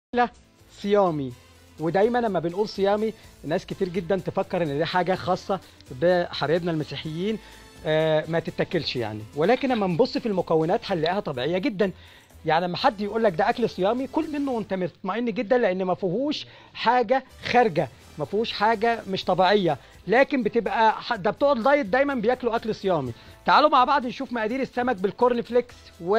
لا صيامي ودايما لما بنقول صيامي ناس كتير جدا تفكر ان دي حاجه خاصه بحبايبنا المسيحيين آه، ما تتاكلش يعني ولكن لما نبص في المكونات هنلاقيها طبيعيه جدا يعني لما حد يقول لك ده اكل صيامي كل منه وانت مطمئن جدا لان ما فيهوش حاجه خارجه ما فيهوش حاجه مش طبيعيه لكن بتبقى ح- ده بتوع الدايت دايما بياكلوا اكل صيامي تعالوا مع بعض نشوف مقادير السمك بالكورن فليكس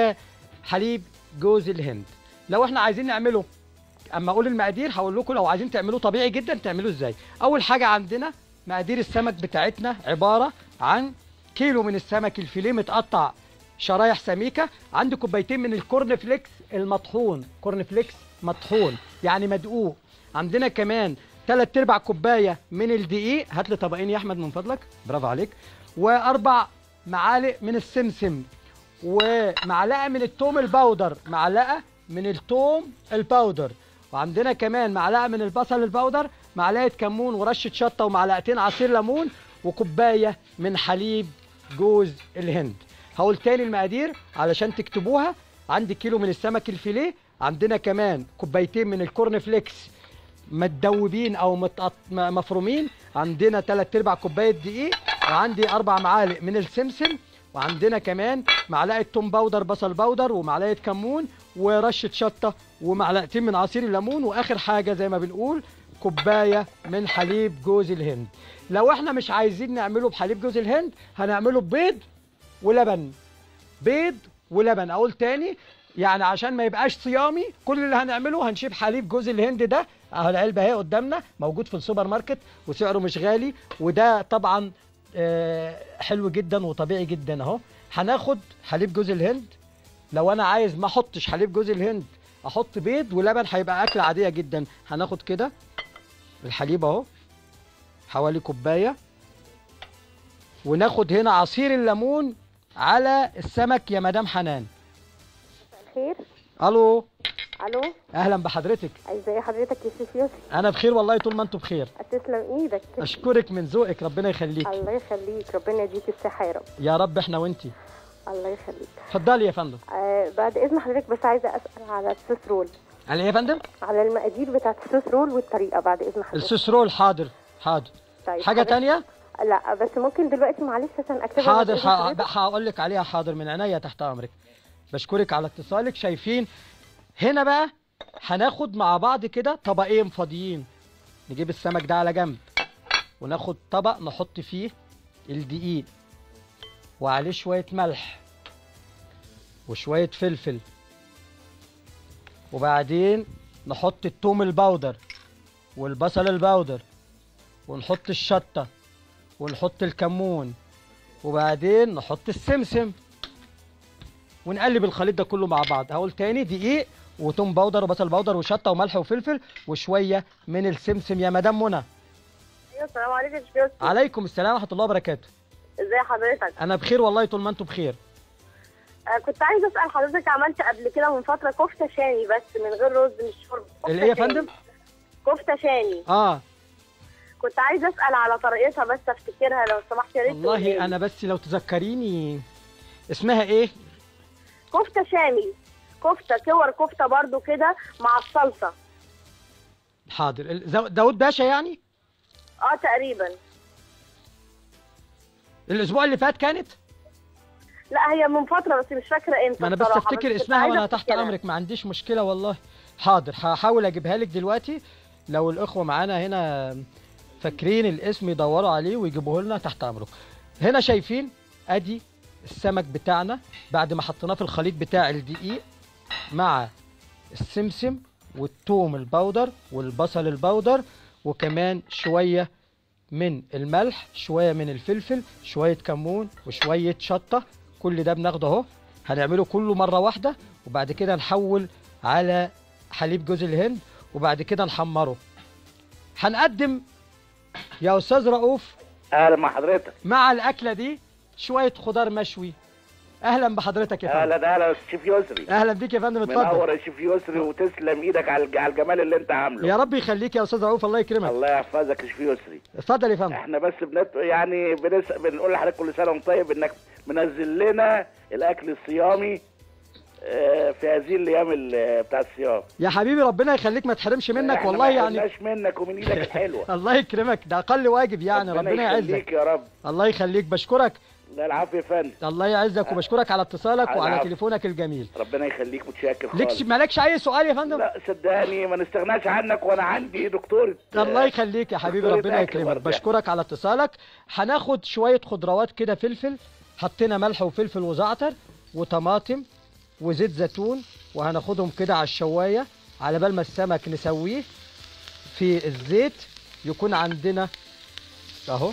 وحليب جوز الهند لو احنا عايزين نعمله اما اقول المقادير هقول لكم لو عايزين تعملوه طبيعي جدا تعملوه ازاي اول حاجه عندنا مقادير السمك بتاعتنا عباره عن كيلو من السمك الفيليه متقطع شرايح سميكه عندي كوبايتين من الكورن فليكس المطحون كورن فليكس مطحون يعني مدقوق عندنا كمان تلات ارباع كوبايه من الدقيق هات لي طبقين يا احمد من فضلك برافو عليك واربع معالق من السمسم ومعلقه من التوم الباودر معلقه من التوم الباودر وعندنا كمان معلقه من البصل الباودر معلقه كمون ورشه شطه ومعلقتين عصير ليمون وكوبايه من حليب جوز الهند هقول تاني المقادير علشان تكتبوها عندي كيلو من السمك الفيليه عندنا كمان كوبايتين من الكورن فليكس متدوبين او متقط... م- مفرومين عندنا 3 ارباع كوبايه دقيق وعندي اربع معالق من السمسم وعندنا كمان معلقه توم باودر بصل باودر ومعلقه كمون ورشه شطه ومعلقتين من عصير الليمون واخر حاجه زي ما بنقول كوبايه من حليب جوز الهند لو احنا مش عايزين نعمله بحليب جوز الهند هنعمله ببيض ولبن بيض ولبن اقول تاني يعني عشان ما يبقاش صيامي كل اللي هنعمله هنشيب حليب جوز الهند ده اهو العلبه اهي قدامنا موجود في السوبر ماركت وسعره مش غالي وده طبعا آه، حلو جدا وطبيعي جدا اهو هناخد حليب جوز الهند لو انا عايز ما احطش حليب جوز الهند احط بيض ولبن هيبقى اكله عاديه جدا هناخد كده الحليب اهو حوالي كوبايه وناخد هنا عصير الليمون على السمك يا مدام حنان خير الو الو اهلا بحضرتك ازي حضرتك يا شيف يوسف انا بخير والله طول ما انتم بخير تسلم ايدك اشكرك من ذوقك ربنا يخليك الله يخليك ربنا يديك الصحه يا رب يا رب احنا وانتي الله يخليك اتفضلي يا فندم آه بعد اذن حضرتك بس عايزه اسال على السوس رول على ايه يا فندم على المقادير بتاعت السوس رول والطريقه بعد اذن حضرتك السوس رول حاضر حاضر طيب حاجه حضرتك- تانية لا بس ممكن دلوقتي معلش عشان اكتبها حاضر بعد إذن حضرتك؟ هقول لك عليها حاضر من عينيا تحت امرك بشكرك على اتصالك شايفين هنا بقى هناخد مع بعض كده طبقين فاضيين نجيب السمك ده على جنب وناخد طبق نحط فيه الدقيق وعليه شوية ملح وشوية فلفل وبعدين نحط التوم البودر والبصل البودر ونحط الشطة ونحط الكمون وبعدين نحط السمسم ونقلب الخليط ده كله مع بعض هقول تاني دقيق وتوم باودر وبصل باودر وشطه وملح وفلفل وشويه من السمسم يا مدام منى ايوه السلام عليكم يا شيف يوسف عليكم السلام ورحمه الله وبركاته ازي حضرتك انا بخير والله طول ما انتم بخير آه كنت عايزه اسال حضرتك عملت قبل كده من فتره كفته شامي بس من غير رز مش شرب كفتة الايه يا شامي. فندم كفته شامي اه كنت عايزه اسال على طريقتها بس افتكرها لو سمحت يا ريت تقولي والله لي. انا بس لو تذكريني اسمها ايه كفته شامي كفته كور كفته برضو كده مع الصلصه حاضر ال- زو- داود باشا يعني اه تقريبا الاسبوع اللي فات كانت لا هي من فتره بس مش فاكره امتى ما انا بس بصراحة، افتكر كنت اسمها عايزة وانا تحت أفتكرها. امرك ما عنديش مشكله والله حاضر هحاول اجيبها لك دلوقتي لو الاخوه معانا هنا فاكرين الاسم يدوروا عليه ويجيبوه لنا تحت امرك هنا شايفين ادي السمك بتاعنا بعد ما حطيناه في الخليط بتاع الدقيق مع السمسم والثوم البودر والبصل البودر وكمان شويه من الملح شويه من الفلفل شويه كمون وشويه شطه كل ده بناخده اهو هنعمله كله مره واحده وبعد كده نحول على حليب جوز الهند وبعد كده نحمره هنقدم يا استاذ رؤوف اهلا مع حضرتك مع الاكله دي شويه خضار مشوي اهلا بحضرتك يا فندم اهلا اهلا شيف يسري اهلا بيك يا فندم اتفضل منور يا شيف يسري وتسلم ايدك على الج- على الجمال اللي انت عامله يا رب يخليك يا استاذ رؤوف الله يكرمك الله يحفظك يا شيف يسري اتفضل يا فندم احنا بس بنت... يعني بنس... بنقول لحضرتك كل سنه وانت طيب انك منزل لنا الاكل الصيامي آه، في هذه الايام ال- بتاع الصيام يا حبيبي ربنا يخليك ما تحرمش منك إحنا والله ما يعني حرمناش منك ومن ايدك الحلوه الله يكرمك ده اقل واجب يعني ربنا يعزك يخليك يا رب الله يخليك بشكرك لا العافيه يا فندم الله يعزك وبشكرك على اتصالك وعلى العفو. تليفونك الجميل ربنا يخليك متشكر ليك خالص مالكش اي سؤال يا فندم لا صدقني ما نستغناش عنك وانا عندي دكتورة الله يخليك يا حبيبي دكتورة ربنا أكل يكرمك برضه. بشكرك على اتصالك هناخد شويه خضروات كده فلفل حطينا ملح وفلفل وزعتر وطماطم وزيت زيتون وهناخدهم كده على الشوايه على بال ما السمك نسويه في الزيت يكون عندنا اهو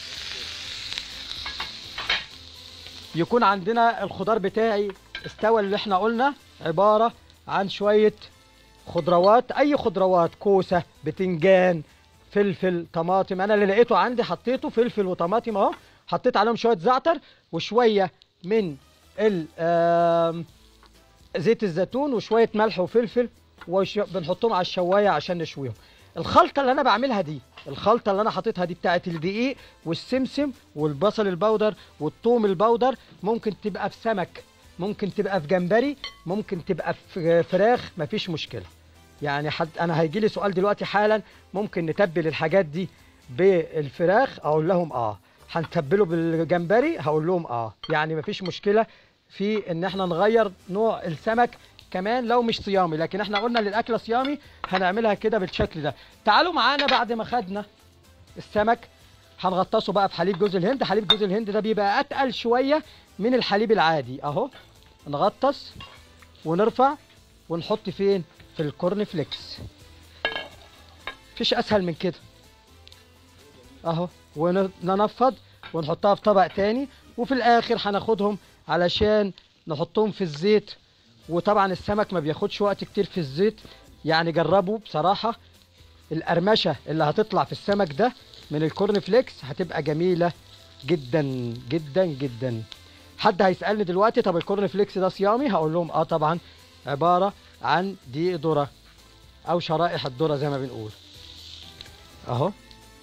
يكون عندنا الخضار بتاعي استوى اللي احنا قلنا عباره عن شويه خضروات اي خضروات كوسه بتنجان فلفل طماطم انا اللي لقيته عندي حطيته فلفل وطماطم اهو حطيت عليهم شويه زعتر وشويه من ال آم، زيت الزيتون وشويه ملح وفلفل وبنحطهم على الشوايه عشان نشويهم الخلطه اللي انا بعملها دي الخلطه اللي انا حاططها دي بتاعت الدقيق والسمسم والبصل البودر والثوم البودر ممكن تبقى في سمك ممكن تبقى في جمبري ممكن تبقى في فراخ مفيش مشكله يعني حد انا هيجي لي سؤال دلوقتي حالا ممكن نتبل الحاجات دي بالفراخ اقول لهم اه هنتبله بالجمبري هقول لهم اه يعني مفيش مشكله في ان احنا نغير نوع السمك كمان لو مش صيامي لكن احنا قلنا للاكله صيامي هنعملها كده بالشكل ده تعالوا معانا بعد ما خدنا السمك هنغطسه بقى في حليب جوز الهند حليب جوز الهند ده بيبقى اتقل شويه من الحليب العادي اهو نغطس ونرفع ونحط فين في الكورن فليكس مفيش اسهل من كده اهو وننفض ونحطها في طبق تاني وفي الاخر هناخدهم علشان نحطهم في الزيت وطبعا السمك ما بياخدش وقت كتير في الزيت يعني جربوا بصراحة القرمشة اللي هتطلع في السمك ده من الكورن فليكس هتبقى جميلة جدا جدا جدا حد هيسألني دلوقتي طب الكورن فليكس ده صيامي هقول لهم اه طبعا عبارة عن دقيق ذرة او شرائح الذرة زي ما بنقول اهو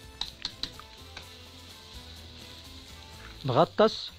نغطس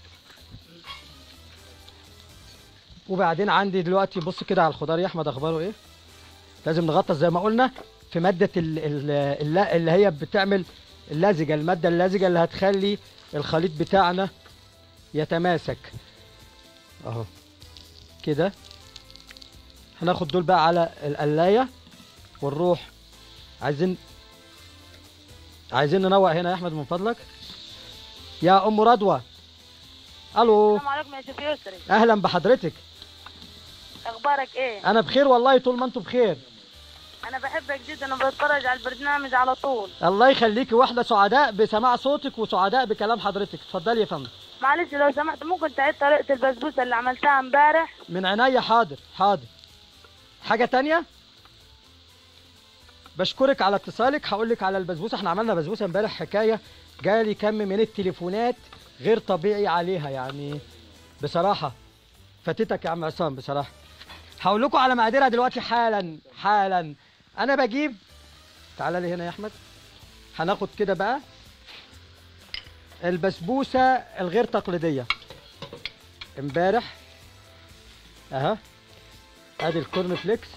وبعدين عندي دلوقتي بص كده على الخضار يا احمد اخباره ايه لازم نغطس زي ما قلنا في ماده ال- ال- الل- اللي هي بتعمل اللزجه الماده اللزجه اللي هتخلي الخليط بتاعنا يتماسك اهو كده هناخد دول بقى على القلايه ونروح عايزين عايزين ننوع هنا يا احمد من فضلك يا ام رضوى الو السلام عليكم يا شيخ يسري اهلا بحضرتك اخبارك ايه انا بخير والله طول ما انتم بخير انا بحبك جدا انا بتفرج على البرنامج على طول الله يخليكي واحده سعداء بسماع صوتك وسعداء بكلام حضرتك اتفضلي يا فندم معلش لو سمحت ممكن تعيد طريقه البسبوسه اللي عملتها امبارح من عينيا حاضر حاضر حاجه تانية بشكرك على اتصالك هقول لك على البسبوسه احنا عملنا بسبوسه امبارح حكايه جالي كم من التليفونات غير طبيعي عليها يعني بصراحه فاتتك يا عم عصام بصراحه هقول لكم على مقاديرها دلوقتي حالا حالا انا بجيب تعالى لي هنا يا احمد هناخد كده بقى البسبوسه الغير تقليديه امبارح اها ادي الكورن فليكس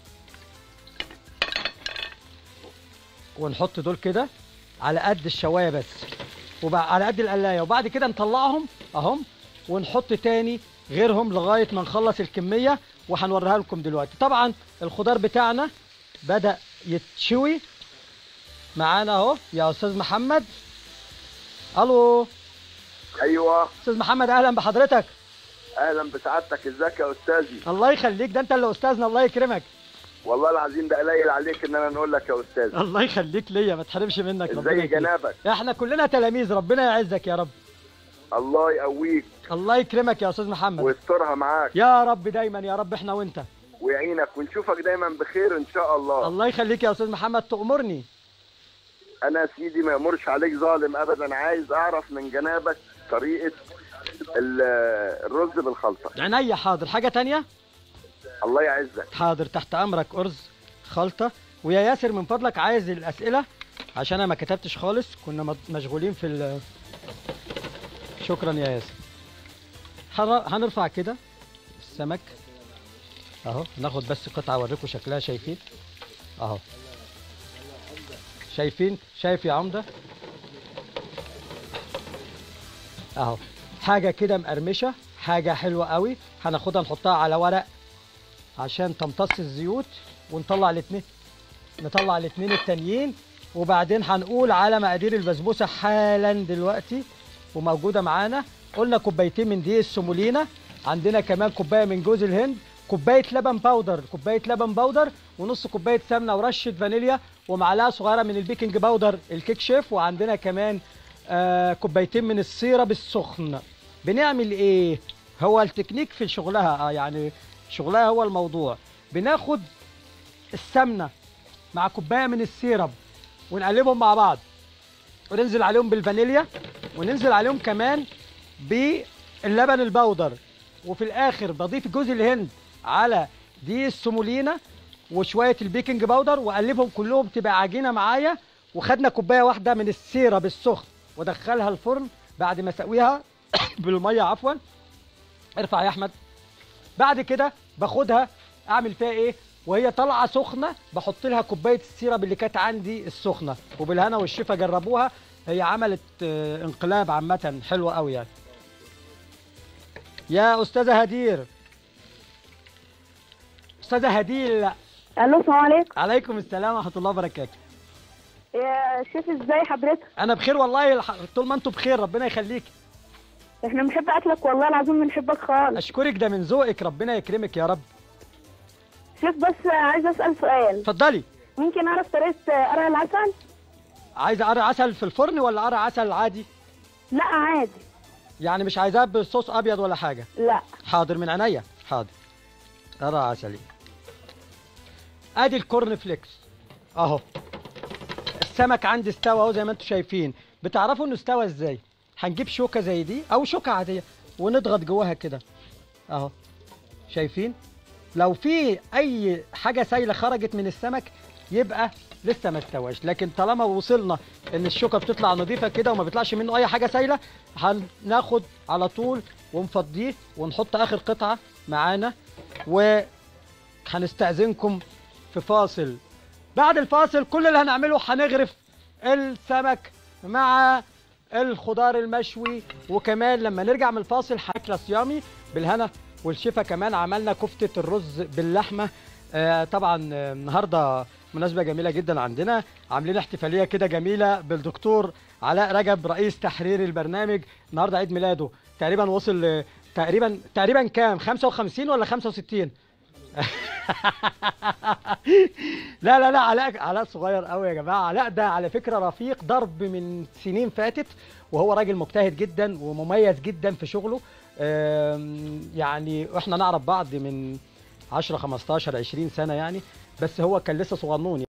ونحط دول كده على قد الشوايه بس وبقى على قد القلايه وبعد كده نطلعهم اهم ونحط تاني غيرهم لغايه ما نخلص الكميه وهنوريها لكم دلوقتي طبعا الخضار بتاعنا بدا يتشوي معانا اهو يا استاذ محمد الو ايوه استاذ محمد اهلا بحضرتك اهلا بسعادتك ازيك يا استاذي الله يخليك ده انت اللي استاذنا الله يكرمك والله العظيم ده قليل عليك ان انا نقول لك يا استاذ الله يخليك ليا ما تحرمش منك ربنا ازاي يكرمك. جنابك احنا كلنا تلاميذ ربنا يعزك يا رب الله يقويك الله يكرمك يا استاذ محمد ويسترها معاك يا رب دايما يا رب احنا وانت ويعينك ونشوفك دايما بخير ان شاء الله الله يخليك يا استاذ محمد تأمرني انا يا سيدي ما يامرش عليك ظالم ابدا عايز اعرف من جنابك طريقه ال- الرز بالخلطه عينيا حاضر حاجة تانية الله يعزك حاضر تحت امرك ارز خلطة ويا ياسر من فضلك عايز الاسئلة عشان انا ما كتبتش خالص كنا مد- مشغولين في ال شكرا يا ياسر هن- هنرفع كده السمك اهو ناخد بس قطعه اوريكم شكلها شايفين اهو شايفين شايف يا عمده اهو حاجه كده مقرمشه حاجه حلوه قوي هناخدها نحطها على ورق عشان تمتص الزيوت ونطلع الاثنين نطلع الاثنين التانيين وبعدين هنقول على مقادير البسبوسه حالا دلوقتي وموجوده معانا قلنا كوبايتين من دقيق السمولينا عندنا كمان كوبايه من جوز الهند كوبايه لبن باودر كوبايه لبن باودر ونص كوبايه سمنه ورشه فانيليا ومعلقه صغيره من البيكنج باودر الكيك شيف وعندنا كمان آه كوبايتين من السيرب السخن بنعمل ايه هو التكنيك في شغلها آه يعني شغلها هو الموضوع بناخد السمنه مع كوبايه من السيرب ونقلبهم مع بعض وننزل عليهم بالفانيليا وننزل عليهم كمان باللبن البودر وفي الاخر بضيف جوز الهند على دي السمولينا وشويه البيكنج باودر واقلبهم كلهم تبقى عجينه معايا وخدنا كوبايه واحده من السيرب السخن ودخلها الفرن بعد ما اسويها بالميه عفوا ارفع يا احمد بعد كده باخدها اعمل فيها ايه وهي طالعه سخنه بحط لها كوبايه السيرب اللي كانت عندي السخنه وبالهنا والشفا جربوها هي عملت آه، انقلاب عامه حلوه قوي يعني يا استاذه هدير استاذه هديل الو السلام عليكم عليكم السلام ورحمه الله وبركاته يا شيف ازاي حضرتك انا بخير والله الح- طول ما انتم بخير ربنا يخليك احنا بنحب اكلك والله العظيم بنحبك خالص اشكرك ده من ذوقك ربنا يكرمك يا رب شيف بس عايزه اسال سؤال اتفضلي ممكن اعرف طريقه قرع العسل عايزه قرع عسل في الفرن ولا قرع عسل عادي لا عادي يعني مش عايزاه بصوص ابيض ولا حاجه لا حاضر من عينيا حاضر قرع عسلي ادي الكورن فليكس اهو السمك عندي استوى اهو زي ما انتم شايفين بتعرفوا انه استوى ازاي هنجيب شوكه زي دي او شوكه عاديه ونضغط جواها كده اهو شايفين لو في اي حاجه سايله خرجت من السمك يبقى لسه ما استواش لكن طالما وصلنا ان الشوكه بتطلع نظيفه كده وما بيطلعش منه اي حاجه سايله هناخد على طول ونفضيه ونحط اخر قطعه معانا وهنستأذنكم في فاصل بعد الفاصل كل اللي هنعمله هنغرف السمك مع الخضار المشوي وكمان لما نرجع من الفاصل هناكله صيامي بالهنا والشفا كمان عملنا كفتة الرز باللحمة آه طبعا آه، النهارده مناسبة جميلة جدا عندنا عاملين احتفالية كده جميلة بالدكتور علاء رجب رئيس تحرير البرنامج النهارده عيد ميلاده تقريبا وصل ل- تقريبا تقريبا كام 55 ولا 65 لا لا لا علاء علاء صغير قوي يا جماعه علاء ده على فكره رفيق ضرب من سنين فاتت وهو راجل مجتهد جدا ومميز جدا في شغله آم، يعني احنا نعرف بعض من 10 15 20 سنه يعني بس هو كان لسه صغنون